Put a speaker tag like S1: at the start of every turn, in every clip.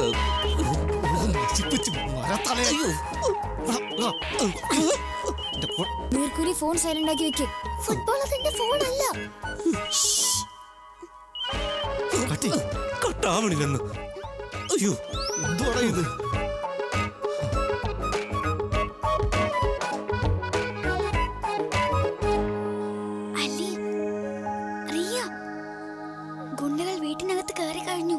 S1: നശിപ്പിച്ച് മരത്തലയെ.
S2: അയ്യോ
S1: ആ, ആ, എന്റെ ഫോൺ.
S3: നീർക്കുലി ഫോൺ സൈലന്റ് ആക്കി വെക്ക്
S4: ഫുട്ബോൾ അതിന്റെ ഫോണല്ല
S1: കട്ടി
S2: കട്ടാവണില്ലെന്ന് അയ്യോ
S1: എന്തുവാടാ ഇത്
S4: അലി റിയ ഗുണ്ടകൾ വീട്ടിനകത്ത് കയറി കഴിഞ്ഞു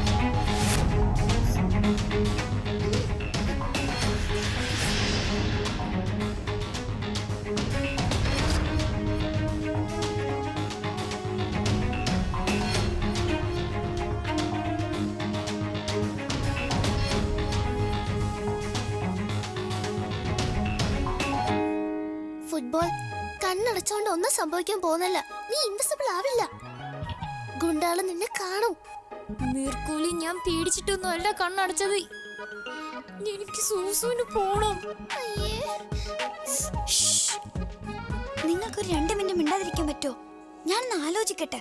S4: ഫുട്ബോൾ കണ്ണടച്ചോണ്ട് ഒന്നും സംഭവിക്കാൻ പോകുന്നില്ല നീ ഇൻവിസിബിൾ ആവില്ല ഗുണ്ടാള് നിന്നെ കാണും
S3: നീർക്കുലി ഞാൻ പേടിച്ചിട്ടൊന്നും അല്ല കണ്ണടച്ചത് എനിക്ക് സൂസുവിന് പോണം
S4: നിങ്ങൾക്കൊരു രണ്ട് മിനിറ്റ് മിണ്ടാതിരിക്കാൻ പറ്റുമോ ഞാനൊന്ന് ആലോചിക്കട്ടെ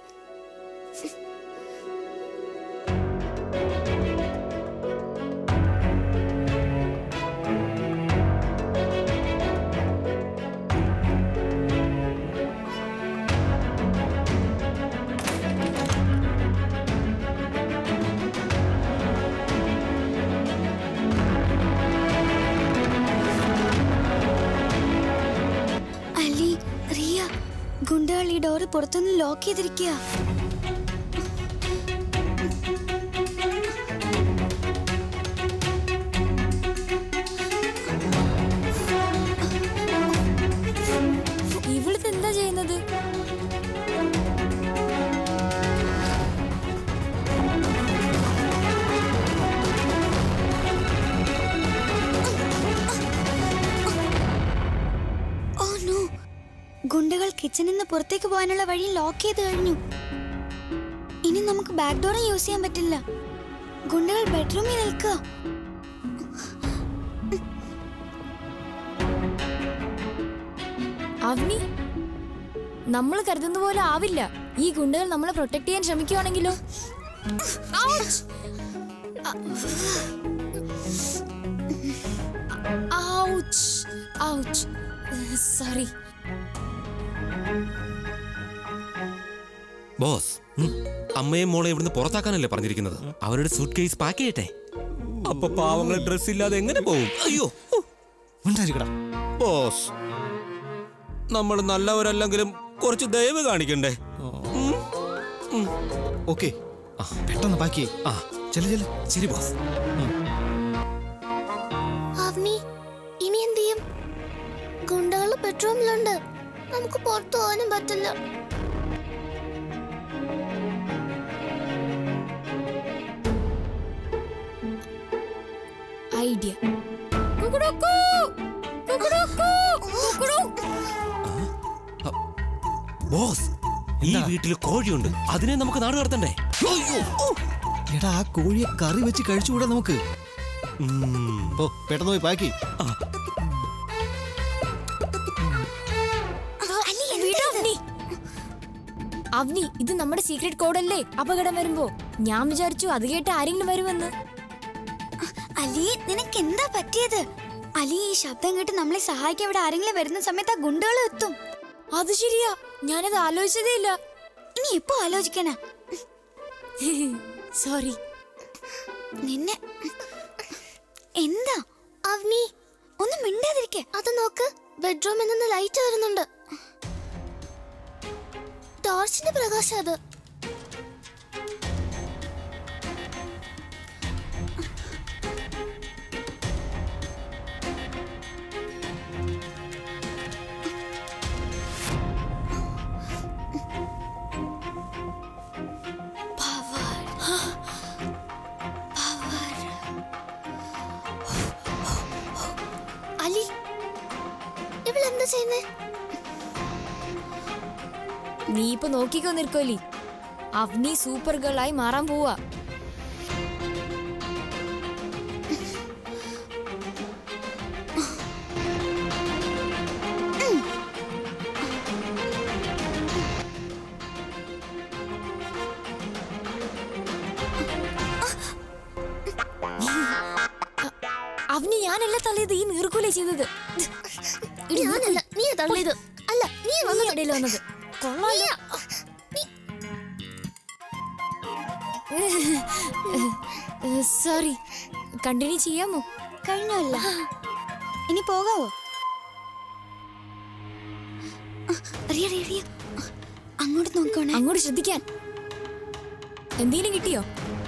S4: അലി റിയ ഗുണ്ടകൾ ഈ ഡോറ് പുറത്തുനിന്ന് ലോക്ക് ചെയ്തിരിക്കുക
S3: ഇവിടുത്തെ എന്താ ചെയ്യുന്നത്
S4: ഓ നോ ഗുണ്ടകൾ കിച്ചണിൽ നിന്ന് പുറത്തേക്ക് പോകാനുള്ള വഴി ലോക്ക് ചെയ്ത് കഴിഞ്ഞു ഇനി നമുക്ക് ബാക്ക് ഡോറും യൂസ് ചെയ്യാൻ പറ്റില്ല ഗുണ്ടകൾ ബെഡ്റൂമിൽ നിൽക്കുക
S3: അവനി നമ്മൾ കരുതുന്ന പോലെ ആവില്ല ഈ ഗുണ്ടകൾ നമ്മളെ പ്രൊട്ടക്ട് ചെയ്യാൻ ശ്രമിക്കുവാണെങ്കിലോ സോറി
S2: ബോസ് അമ്മയും മോളെ ഇവിടുന്ന് പുറത്താക്കാനല്ലേ പറഞ്ഞിരിക്കുന്നത് അവരുടെ സൂട്ട് കേസ് പാക്ക് ചെയ്യട്ടെ അപ്പൊ പാവങ്ങൾ ഡ്രസ് ഇല്ലാതെ എങ്ങനെ പോകും അയ്യോ
S1: മിണ്ടായിരിക്കടാ
S2: ബോസ് നമ്മൾ നല്ലവരല്ലെങ്കിലും കുറച്ച് ദയവ് കാണിക്കണ്ടേ
S1: ഓക്കെ പെട്ടെന്ന് ബാക്കി
S2: ആ
S1: ചെല ചെല
S2: ശരി ബോസ്
S4: അവനി ഇനി എന്ത് ചെയ്യും ഗുണ്ടകൾ ബെഡ്റൂമിലുണ്ട് നമുക്ക് പുറത്തു പോകാനും പറ്റില്ല
S3: ഐഡിയ കുക്കുടുക്കു, കുക്കുടുക്കു, കുക്കുടു.
S2: ബോസ് ഈ വീട്ടിൽ കോഴിയുണ്ട് അതിനെ നമുക്ക് നാട് കടത്തണ്ടേ
S1: എടാ ആ കോഴിയെ കറി വെച്ച് കഴിച്ചുകൂടാ നമുക്ക്
S2: ഉം.
S1: ഓ പെട്ടെന്ന് പോയി ബാക്കി
S4: അലി
S3: വിട് അവനി. അവനി ഇത് നമ്മുടെ സീക്രട്ട് കോഡല്ലേ അപകടം വരുമ്പോ ഞാൻ വിചാരിച്ചു അത് കേട്ട് ആരെങ്കിലും വരുമെന്ന്
S4: അലി നിനക്ക് എന്താ പറ്റിയത് അലി ഈ ശബ്ദം കേട്ട് നമ്മളെ സഹായിക്കാൻ ഇവിടെ ആരെങ്കിലും വരുന്ന സമയത്ത് ആ ഗുണ്ടകൾ എത്തും
S3: അത് ശരിയാ ഞാനത് ആലോചിച്ചതേ ഇല്ല
S4: ഇനി എപ്പോ ആലോചിക്കാനാ
S3: സോറി
S4: നിന്നെ എന്താ അവനി ഒന്ന് മിണ്ടാതിരിക്കെ അത് നോക്ക് ബെഡ്റൂമിൽ നിന്ന് ലൈറ്റ് വരുന്നുണ്ട് ടോർച്ചിന്റെ പ്രകാശം അത് അലി ഇവളെന്താ ചെയ്യുന്നേ
S3: നീ ഇപ്പൊ നോക്കിക്കോ നിൽക്കോലി അവനി സൂപ്പർ ഗേൾ ആയി മാറാൻ പോവാ ഞാനല്ല തള്ളിയത് ഈ നീർക്കൂലേ ചെയ്തത് ഇടി,
S5: ഞാനല്ല നീ തള്ളിയത് അല്ല നീ
S3: നീ
S5: വന്നത്
S3: ഇടയിൽ വന്നത് കൊള്ളാലോ സോറി കണ്ടിന്യൂ ചെയ്യാമോ
S4: കഴിഞ്ഞല്ല ഇനി പോകാവോ ആ, റിയ റിയ റിയ അങ്ങോട്ട് നോക്കണേ
S3: അങ്ങോട്ട് ശ്രദ്ധിക്കാൻ എന്തെങ്കിലും കിട്ടിയോ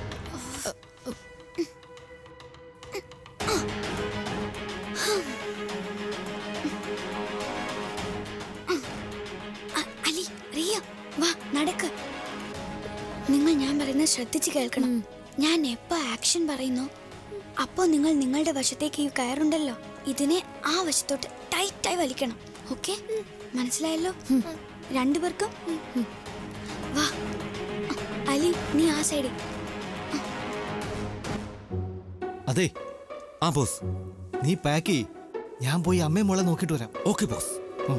S4: അലി റിയ വാ നടക്ക് നിങ്ങൾ ഞാൻ പറയുന്നത് ശ്രദ്ധിച്ച് കേൾക്കണം ഞാൻ എപ്പോ ആക്ഷൻ പറയുന്നു അപ്പോ നിങ്ങൾ നിങ്ങളുടെ വശത്തേക്ക് ഈ കയറുണ്ടല്ലോ ഇതിനെ ആ വശത്തോട്ട് ടൈറ്റായി വലിക്കണം ഓക്കെ മനസ്സിലായല്ലോ രണ്ടുപേർക്കും വാ അലി നീ ആ സൈഡിൽ
S1: അതെ
S2: ആ ബോസ്
S1: നീ പാക്ക് ചെയ് ഞാൻ പോയി അമ്മയും മോളെ നോക്കിയിട്ട് വരാം
S2: ഓക്കെ ബോസ്
S1: ഉം.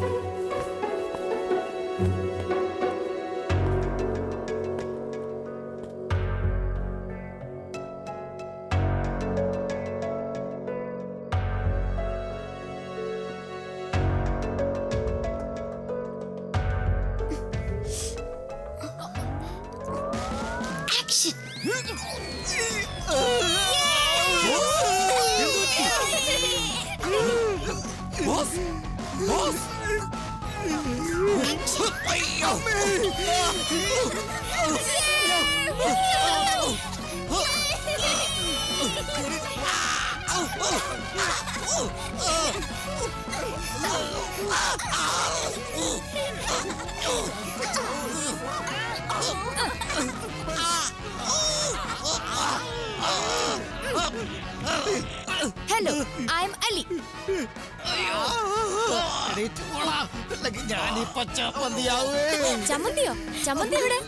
S4: Action
S2: boss boss
S3: hello I am Ali
S1: ഞാനിപ്പോ ചമ്മന്തിയാവേ
S3: ചമ്മന്തിയോ ചമ്മന്തി ഇവിടെ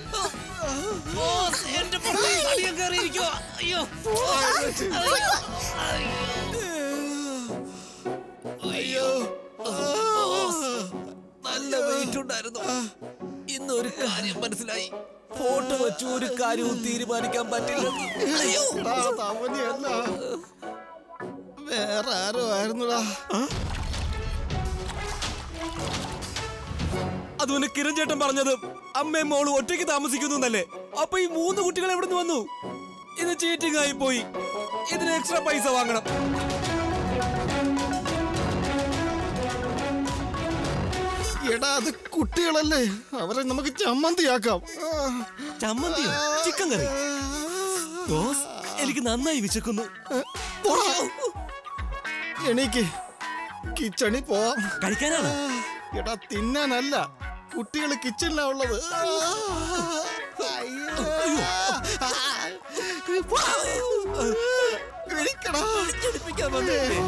S2: അയ്യോ നല്ല വെയിറ്റ് ഉണ്ടായിരുന്നു ഇന്ന് ഒരു കാര്യം മനസ്സിലായി ഫോട്ടോ വെച്ച് ഒരു കാര്യവും തീരുമാനിക്കാൻ പറ്റില്ല അയ്യോ
S1: തവനിയല്ല വേറെ ആരോ ആയിരുന്നുടാ
S2: അതുപോലെ കിരൺ ചേട്ടൻ പറഞ്ഞത് അമ്മയും മോളും ഒറ്റയ്ക്ക് താമസിക്കുന്നു എന്നല്ലേ അപ്പൊ ഈ മൂന്ന് കുട്ടികൾ എവിടെ നിന്ന് വന്നു ഇത് ചീറ്റിംഗ് ആയി പോയി ഇതിന് എക്സ്ട്രാ പൈസ വാങ്ങണം
S1: എടാ അത് കുട്ടികളല്ലേ അവരെ നമുക്ക് ചമ്മന്തിയാക്കാം
S2: ചമ്മന്തിയോ ചിക്കൻ കറി ബോസ് എനിക്ക് നന്നായി വിശക്കുന്നു
S1: പോടാ. എണീക്ക് കിച്ചണിൽ പോവാം
S2: കഴിക്കാനാണ്
S1: എടാ തിന്നാനല്ല കുട്ടികൾ കിച്ചണിലാ ഉള്ളത് അയ്യോ. എണീക്കടാ.
S2: എടുപ്പിക്കാൻ വന്നതല്ലേ?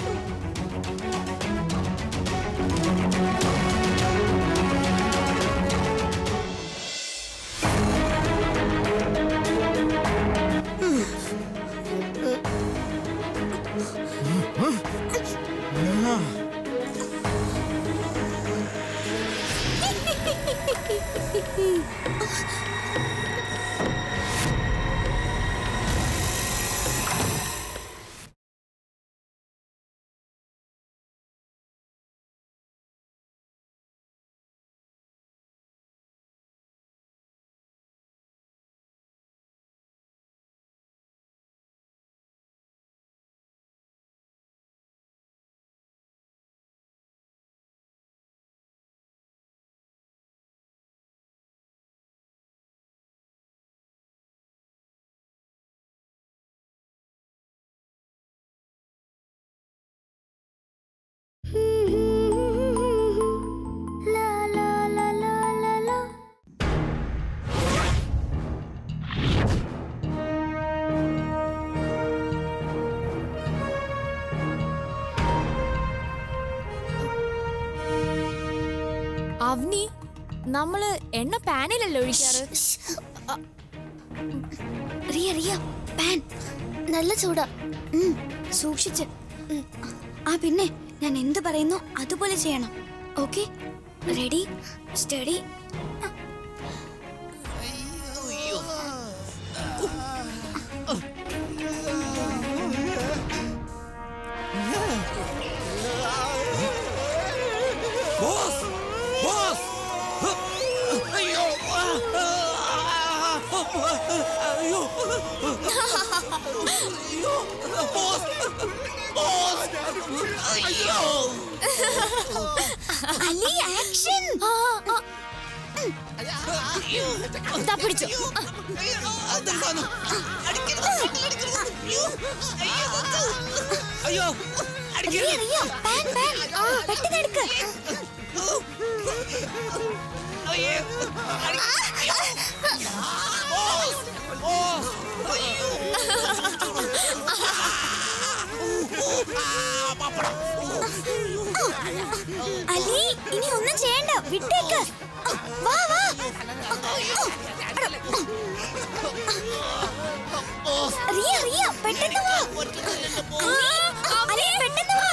S3: അവനി നമ്മള് എണ്ണ പാനിലല്ലോ ഒഴിക്കാറ്
S4: റിയ റിയ പാൻ
S5: നല്ല ചൂടാ
S4: ഉം, സൂക്ഷിച്ച് ഉം. ആ പിന്നെ ഞാൻ എന്ത് പറയുന്നു അതുപോലെ ചെയ്യണം okay ready steady Ali action
S3: ആ, ആ. ദാ പിടിച്ചോ
S2: അയ്യോ
S4: റിയ റിയ പാൻ പാൻ ആ പെട്ടെന്ന് എടുക്ക് അലി ഇനി ഒന്നും ചെയ്യണ്ട വിട്ടേക്ക് വാ വാ റിയ റിയ പെട്ടെന്ന് വാ അലി, അലി പെട്ടെന്ന് വാ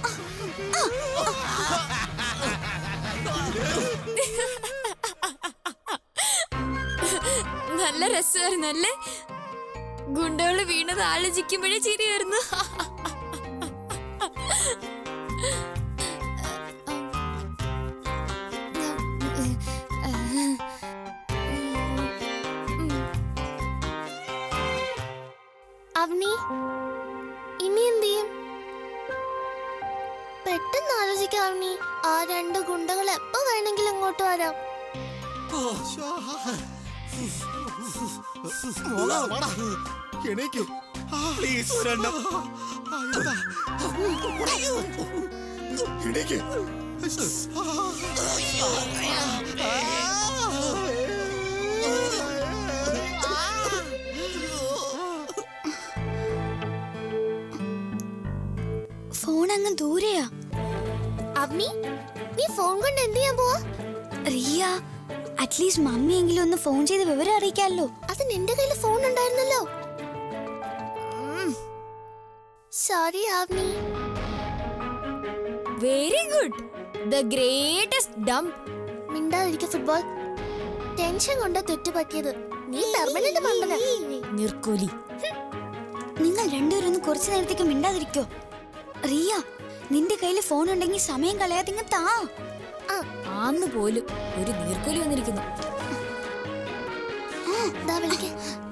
S3: നല്ല രസമായിരുന്നു അല്ലേ ഗുണ്ടകള് വീണത് ആലോചിക്കുമ്പോഴേ ചിരിയായിരുന്നു
S5: അവനി ഇനി എന്ത് ചെയ്യും പെട്ടെന്ന് ആലോചിക്കാം അവനി ആ രണ്ട് ഗുണ്ടകൾ എപ്പോ വേണമെങ്കിലും ഇങ്ങോട്ട് വരാം
S1: മോളാ, വാടാ. എണീക്കൂ
S2: പ്ലീസ് ഒരെണ്ണം
S1: എണീക്ക്
S4: ഫോൺ അങ്ങ് ദൂരെയാ
S5: അവനി നീ ഫോൺ കൊണ്ട് എന്ത് ചെയ്യാൻ പോവാ
S4: റിയ അറ്റ്ലീസ്റ്റ് മമ്മിയെങ്കിലും ഒന്ന് ഫോൺ ചെയ്ത് വിവരം അറിയിക്കാമല്ലോ
S5: അത് നിന്റെ കയ്യിൽ ഫോൺ ഉണ്ടായിരുന്നല്ലോ sorry Avani
S3: very good the greatest dump
S5: മിണ്ടാതിരിക്കും ഫുട്ബോൾ ടെൻഷൻ കൊണ്ട് തെറ്റ് പറ്റിയത് നീ പെർമനന്റ് മണ്ടന
S3: നിർക്കൂലി
S4: നിങ്ങൾ രണ്ടുപേരും ഒന്ന് കുറച്ചു നേരത്തേക്ക് മിണ്ടാതിരിക്കോ റിയ നിന്റെ കയ്യിൽ ഫോൺ ഉണ്ടെങ്കിൽ സമയം കളയാതെ ഇങ്ങ് താ
S3: ആന്ന് പോലും ഒരു നീർക്കൂലി വന്നിരിക്കുന്നു
S5: ദാ വിളിക്ക്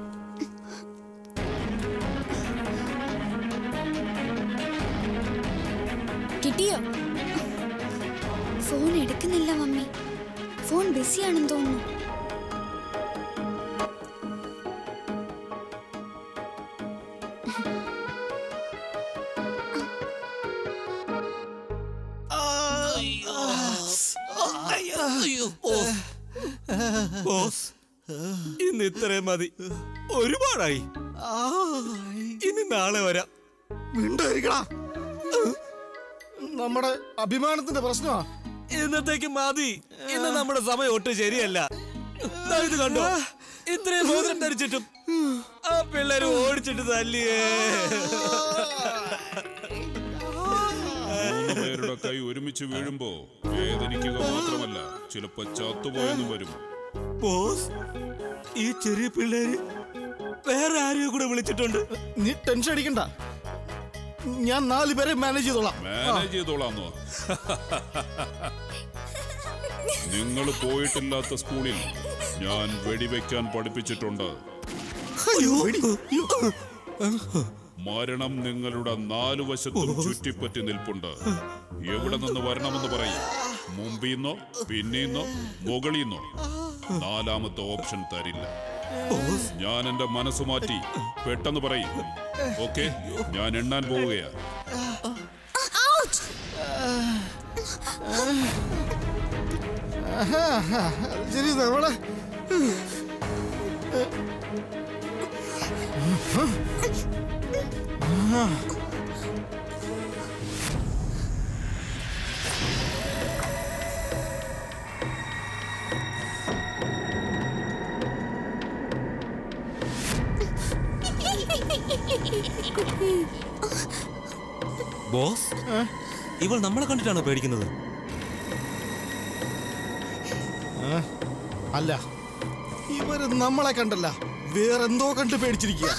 S3: കിട്ടിയോ
S4: ഫോൺ എടുക്കുന്നില്ല മമ്മി ഫോൺ ബിസിയാണെന്ന് തോന്നുന്നു
S2: ബോസ് ഇന്ന് ഇത്രയും മതി ഒരുപാടായി ഇനി നാളെ വരാം
S1: മിണ്ടായിരിക്കടാ നമ്മുടെ അഭിമാനത്തിന്റെ പ്രശ്നമാ
S2: ഇന്നത്തേക്ക് മതി ഇന്ന് നമ്മുടെ സമയം ഒട്ടും ശരിയല്ല ദാ ഇത് കണ്ടോ ഇത്രയും മോതിരം ധരിച്ചിട്ടും ആ പിള്ളേര് ഓടിച്ചിട്ട് തല്ലിയേ
S6: മൂന്ന് പേരുടെ കൈ ഒരുമിച്ച് വീഴുമ്പോ വേദനിക്കുക മാത്രമല്ല ചിലപ്പോ ചത്തുപോയെന്നും വരും
S2: ബോസ് ഈ ചെറിയ പിള്ളേര് വേറെ ആരെയോ കൂടെ വിളിച്ചിട്ടുണ്ട്
S1: നീ ടെൻഷൻ അടിക്കണ്ട ഞാൻ നാല് പേരെ മാനേജ് ചെയ്തോളാം
S6: മാനേജ് ചെയ്തോളാന്നോ നിങ്ങൾ പോയിട്ടില്ലാത്ത സ്കൂളിൽ ഞാൻ വെടിവെക്കാൻ പഠിപ്പിച്ചിട്ടുണ്ട്
S1: അയ്യോ, അയ്യോ.
S6: മരണം നിങ്ങളുടെ നാലു വശത്തും ചുറ്റിപ്പറ്റി നിൽപ്പുണ്ട് എവിടെ നിന്ന് വരണമെന്ന് പറയും മുമ്പിന്നോ പിന്നീന്നോ മുകളിന്നോ നാലാമത്തെ ഓപ്ഷൻ തരില്ല ഞാൻ എന്റെ മനസ്സ് മാറ്റി പെട്ടെന്ന് പറയും ഓക്കെ ഞാൻ എണ്ണാൻ പോവുകയാ
S1: ശരി നമ്മളെ
S2: ബോസ് ഇവൾ നമ്മളെ കണ്ടിട്ടാണോ പേടിക്കുന്നത്
S1: അല്ല ഇവര് നമ്മളെ കണ്ടല്ല വേറെന്തോ കണ്ട് പേടിച്ചിരിക്കുക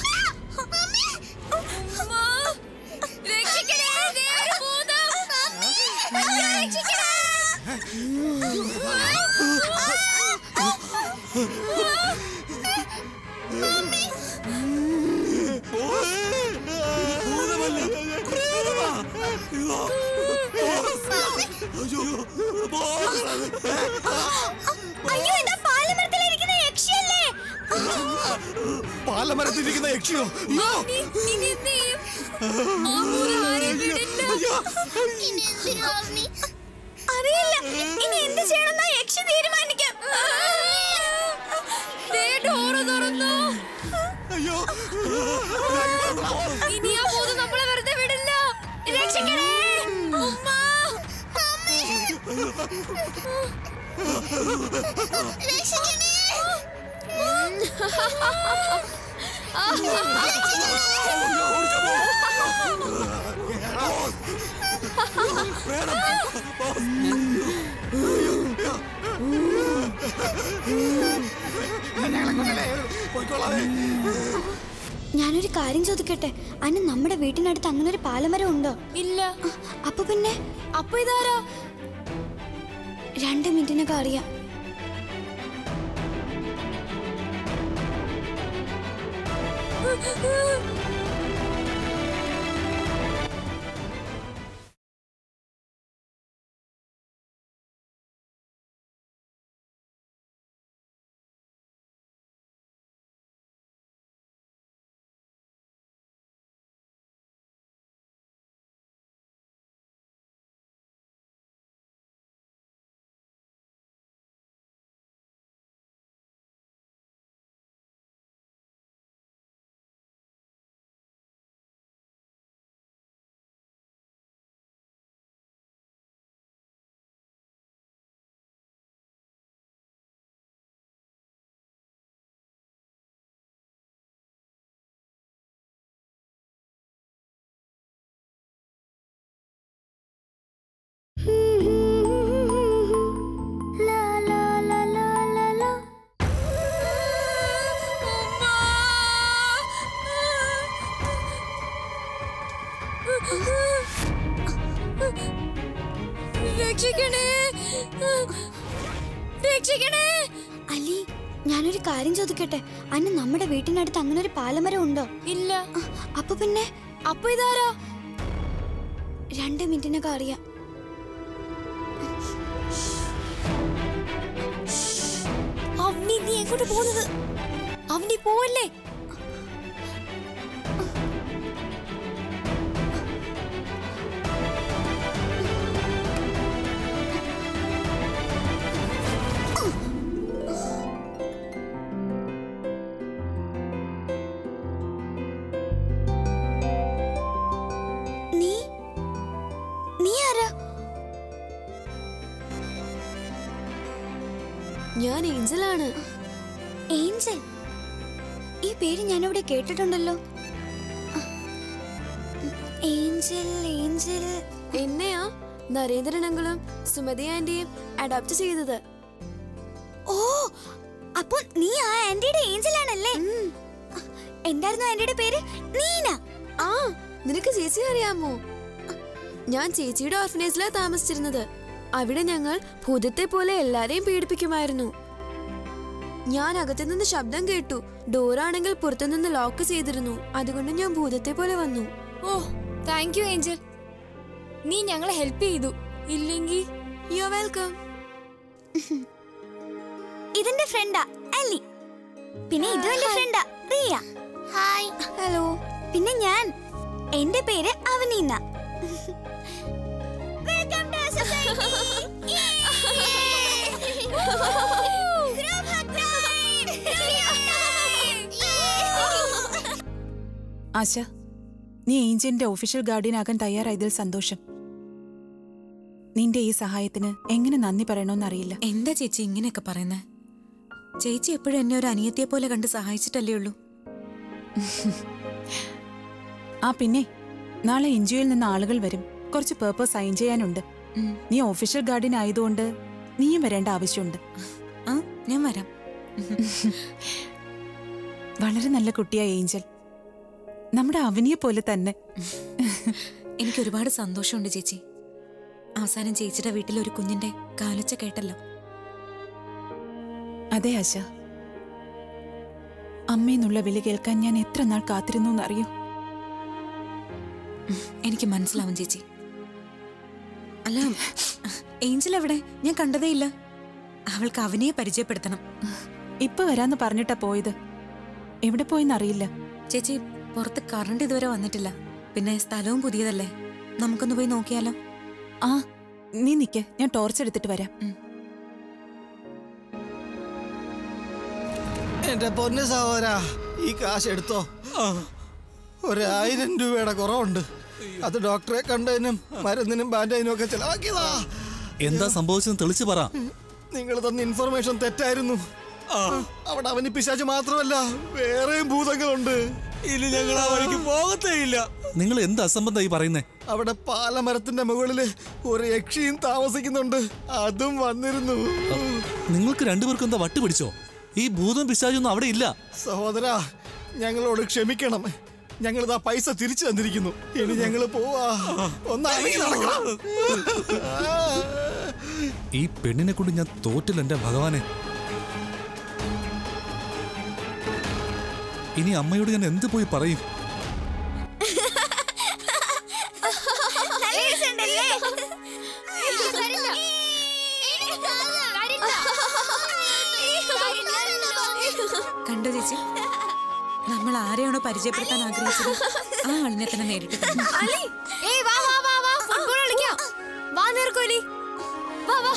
S1: പാലമരത്തിരിക്കുന്ന യക്ഷിയോ അയ്യോ!
S3: ഇനി എന്ത് ചെയ്യും? ആ ഭൂതം ആരെയും വിടില്ല.
S1: അയ്യോ!
S5: ഇനി എന്തിനാ അവനി?
S4: അറിയില്ല ഇനി എന്ത് ചെയ്യണമെന്നാ യക്ഷി തീരുമാനിക്കാം
S3: ദേ ഡോറ് തുറന്നു.
S1: അയ്യോ
S3: ഇനി ആ ഭൂതം നമ്മളെ വെറുതെ വിടില്ല രക്ഷിക്കണേ ഉമ്മ.
S5: രക്ഷിക്കണേ.
S1: പോയിക്കോളാവേ
S4: ഞാനൊരു കാര്യം ചോദിക്കട്ടെ അന്ന് നമ്മുടെ വീട്ടിനടുത്ത് അങ്ങനെ ഒരു പാലമരം ഉണ്ടോ
S3: ഇല്ല
S4: അപ്പൊ പിന്നെ
S3: അപ്പൊ ഇതാരാ
S4: രണ്ട് മിനിറ്റിനൊക്കെ അറിയാം
S3: രക്ഷിക്കണേ രക്ഷിക്കണേ
S4: അലി ഞാനൊരു കാര്യം ചോദിക്കട്ടെ അന്ന് നമ്മുടെ വീട്ടിനടുത്ത് അങ്ങനെ ഒരു പാലമരം ഉണ്ടോ
S3: ഇല്ല
S4: ആ, അപ്പൊ പിന്നെ
S3: അപ്പൊ ഇതാരാ
S4: രണ്ട് മിനിറ്റിനൊക്കെ അറിയാം
S3: അവനി നീ എങ്ങോട്ട് പോകുന്നത് അവനി പോവല്ലേ
S4: നീ നീ ആരാ
S3: ഞാൻ ഏഞ്ചലാണ്
S4: ഏഞ്ചൽ ഈ പേര് ഞാനിവിടെ കേട്ടിട്ടുണ്ടല്ലോ ഏഞ്ചൽ ഏഞ്ചൽ
S3: എന്നെയാ നരേന്ദ്രനങ്ങളും സുമതി ആന്റിയും അഡോപ്റ്റ് ചെയ്തത്
S4: ഓ അപ്പൊ നീ ആ ആന്റിയുടെ ഏഞ്ചൽ ആണല്ലേ എന്തായിരുന്നു ആന്റിയുടെ പേര് നീന
S3: ആ നിനക്ക് ചേച്ചി അറിയാമോ ഞാൻ ചേച്ചിയുടെ ഓർഫനേജിലാ താമസിച്ചിരുന്നത് അവിടെ ഞങ്ങൾ ഭൂതത്തെ പോലെ എല്ലാരെയും പീഡിപ്പിക്കുമായിരുന്നു ഞാൻ അകത്തു നിന്ന് ശബ്ദം കേട്ടു ഡോറാണെങ്കിൽ പുറത്തുനിന്ന് ലോക്ക് ചെയ്തിരുന്നു അതുകൊണ്ട് ഞാൻ ഭൂതത്തെ പോലെ വന്നു ഓ താങ്ക് യു ഏഞ്ചൽ നീ ഞങ്ങളെ ഹെൽപ്പ് ചെയ്തു ഇല്ലെങ്കിൽ യു വെൽക്കം
S4: ഇതെന്റെ ഫ്രണ്ടാ അല്ലി പിന്നെ ഇതും എന്റെ ഫ്രണ്ടാ റിയ
S5: ഹായ്
S4: ഹലോ പിന്നെ ഞാൻ എന്റെ പേര് അവനീന വെൽക്കം ടു
S7: ആശ നീ ഏഞ്ചലിന്റെ ഒഫീഷ്യൽ ഗാർഡിയൻ ആകാൻ തയ്യാറായതിൽ സന്തോഷം നിന്റെ ഈ സഹായത്തിന് എങ്ങനെ നന്ദി പറയണമെന്നറിയില്ല
S8: എന്താ ചേച്ചി ഇങ്ങനെയൊക്കെ പറയുന്നേ ചേച്ചി എപ്പോഴും എന്നെ ഒരു അനിയത്തിയെ പോലെ കണ്ട് സഹായിച്ചിട്ടല്ലേ ഉള്ളൂ
S7: ആ പിന്നെ നാളെ എൻജിഒയിൽ നിന്ന് ആളുകൾ വരും കുറച്ച് പേപ്പർ സൈൻ ചെയ്യാനുണ്ട്
S8: ഉം.
S7: നീ ഒഫീഷ്യൽ ഗാർഡിയൻ ആയതുകൊണ്ട് നീയും വരേണ്ട ആവശ്യമുണ്ട്
S8: ആ ഞാൻ വരാം
S7: വളരെ നല്ല കുട്ടിയാ ഏഞ്ചൽ നമ്മുടെ അവനിയെ പോലെ തന്നെ
S8: എനിക്ക് ഒരുപാട് സന്തോഷമുണ്ട് ചേച്ചി അവസാനം ചേച്ചിയുടെ വീട്ടിൽ ഒരു കുഞ്ഞിന്റെ കാലൊച്ച കേട്ടല്ലോ
S7: അതെ ആശ അമ്മയെന്നുള്ള വിളി കേൾക്കാൻ ഞാൻ എത്ര നാൾ കാത്തിരുന്നു എന്നറിയോ
S8: എനിക്ക് മനസ്സിലാവും ചേച്ചി അല്ല ഏഞ്ചൽ എവിടെ ഞാൻ കണ്ടതേ ഇല്ല അവൾക്ക് അവനെ പരിചയപ്പെടുത്തണം
S7: ഇപ്പൊ വരാന്ന് പറഞ്ഞിട്ടാ പോയത് എവിടെ പോയെന്നറിയില്ല
S8: ചേച്ചി പുറത്ത് കറണ്ട് ഇതുവരെ വന്നിട്ടില്ല പിന്നെ സ്ഥലവും പുതിയതല്ലേ നമുക്കൊന്ന് പോയി നോക്കിയാലോ
S7: ആ നീ നിക്ക് ഞാൻ ടോർച്ച് എടുത്തിട്ട് വരാം
S1: എന്റെ പൊന്ന് സഹോദര ഈ കാശ് എടുത്തോ ഒരായിരം രൂപയുടെ കുറവുണ്ട് അത് ഡോക്ടറെ കണ്ടതിനും മരുന്നിനും ബാൻഡേജിനും ഒക്കെ ചെലവാക്കിയതാ
S9: എന്താ സംഭവിച്ചെന്ന് തെളിച്ചു പറ
S1: നിങ്ങൾ തന്ന ഇൻഫർമേഷൻ തെറ്റായിരുന്നു അവിടെ അവന് പിശാച് മാത്രമല്ല വേറെയും ഭൂതങ്ങളുണ്ട്
S2: ഇനി ഞങ്ങൾ ആ വഴിക്ക് പോകത്തേ ഇല്ല
S9: നിങ്ങൾ എന്ത് അസംബന്ധമായി പറയുന്നേ
S1: അവിടെ പാലമരത്തിന്റെ മുകളില് ഒരു യക്ഷിയും താമസിക്കുന്നുണ്ട് അതും വന്നിരുന്നു
S9: നിങ്ങൾക്ക് രണ്ടുപേർക്കും എന്താ വട്ട് പിടിച്ചോ ഈ ഭൂതം പിശാചൊന്നും അവിടെ ഇല്ല
S1: സഹോദര ഞങ്ങളോട് ക്ഷമിക്കണം ഞങ്ങൾ ഇതാ പൈസ തിരിച്ചു തന്നിരിക്കുന്നു ഇനി ഞങ്ങൾ പോവാ ഒന്ന് അടങ്ങി നടക്കണം
S9: ഈ പെണ്ണിനെ കൊണ്ട് ഞാൻ തോറ്റില്ല എന്റെ ഭഗവാനെ ഇനി അമ്മയോട് ഞാൻ എന്ത് പോയി പറയും
S8: കണ്ടോ ചേച്ചി നമ്മൾ ആരെയാണോ പരിചയപ്പെടുത്താൻ ആഗ്രഹിച്ചത് ആ ആളിനെ തന്നെ നേരിട്ട് കണ്ടു.
S3: ഏയ് വാ വാ വാ വാ ഫുട്ബോൾ കളിക്കാം വാ നേർക്കോലി വാ വാ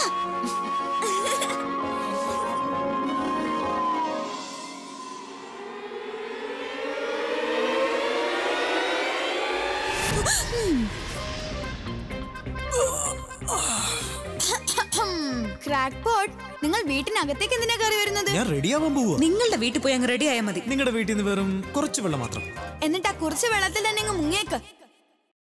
S3: ക്രാക്ക് പോട്ട് നിങ്ങൾ വീട്ടിനകത്തേക്ക് എന്തിനാ കയറി വരുന്നത്
S10: ഞാൻ റെഡിയാവാൻ പോവുക
S8: നിങ്ങളുടെ വീട്ടിൽ പോയി അങ്ങ് റെഡി ആയാൽ മതി
S10: നിങ്ങളുടെ വീട്ടിൽ നിന്ന് വെറും കുറച്ച് വെള്ളം മാത്രം
S3: എന്നിട്ട് ആ കുറച്ച് വെള്ളത്തിൽ തന്നെ അങ്ങ് മുങ്ങിയേക്ക്